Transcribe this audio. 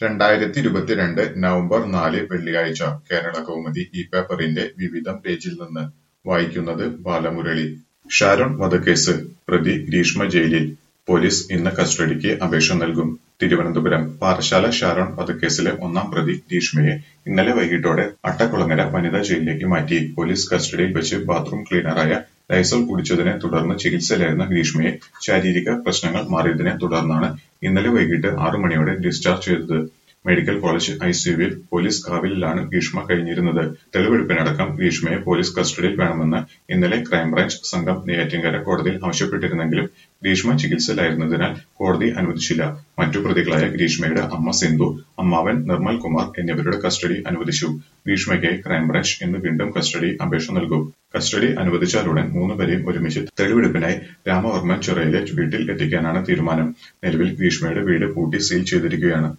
രണ്ടായിരത്തി ഇരുപത്തിരണ്ട് നവംബർ നാല് വെള്ളിയാഴ്ച കേരളകൗമുദി ഈ പേപ്പറിന്റെ വിവിധം പേജിൽ നിന്ന് വായിക്കുന്നത് ബാലമുരളി ഷാരോൺ വധക്കേസ് പ്രതി ഗ്രീഷ്മ ജയിലിൽ പോലീസ് ഇന്ന് കസ്റ്റഡിക്ക് അപേക്ഷ നൽകും തിരുവനന്തപുരം പാറശാല ഷാരോൺ വധക്കേസിലെ ഒന്നാം പ്രതി ഗ്രീഷ്മയെ ഇന്നലെ വൈകിട്ടോടെ അട്ടക്കുളങ്ങര വനിതാ ജയിലിലേക്ക് മാറ്റി പോലീസ് കസ്റ്റഡിയിൽ വെച്ച് ബാത്റൂം ക്ലീനറായ ലൈസോൾ കുടിച്ചതിനെ തുടർന്ന് ചികിത്സയിലായിരുന്ന ഗ്രീഷ്മയെ ശാരീരിക പ്രശ്നങ്ങൾ മാറിയതിനെ തുടർന്നാണ് ഇന്നലെ വൈകിട്ട് ആറു മണിയോടെ ഡിസ്ചാർജ് ചെയ്തത് മെഡിക്കൽ കോളേജ് ഐസിയുവിൽ പോലീസ് കാവലിലാണ് ഗ്രീഷ്മ കഴിഞ്ഞിരുന്നത് തെളിവെടുപ്പിനടക്കം ഗ്രീഷ്മയെ പോലീസ് കസ്റ്റഡിയിൽ വേണമെന്ന് ഇന്നലെ ക്രൈംബ്രാഞ്ച് സംഘം നെയ്യാറ്റിൻകര കോടതിയിൽ ആവശ്യപ്പെട്ടിരുന്നെങ്കിലും ഗ്രീഷ്മ ചികിത്സയിലായിരുന്നതിനാൽ കോടതി അനുവദിച്ചില്ല മറ്റു പ്രതികളായ ഗ്രീഷ്മയുടെ അമ്മ സിന്ധു അമ്മാവൻ നിർമ്മൽ കുമാർ എന്നിവരുടെ കസ്റ്റഡി അനുവദിച്ചു ഗ്രീഷ്മയ്ക്കായി ക്രൈംബ്രാഞ്ച് ഇന്ന് വീണ്ടും കസ്റ്റഡി അപേക്ഷ നൽകും കസ്റ്റഡി അനുവദിച്ചാലുടൻ മൂന്നുപേരെയും ഒരുമിച്ച് തെളിവെടുപ്പിനായി രാമവർമ്മൻ ചിറയിലെ വീട്ടിൽ എത്തിക്കാനാണ് തീരുമാനം നിലവിൽ ഗ്രീഷ്മയുടെ വീട് പൂട്ടി സീൽ ചെയ്തിരിക്കുകയാണ്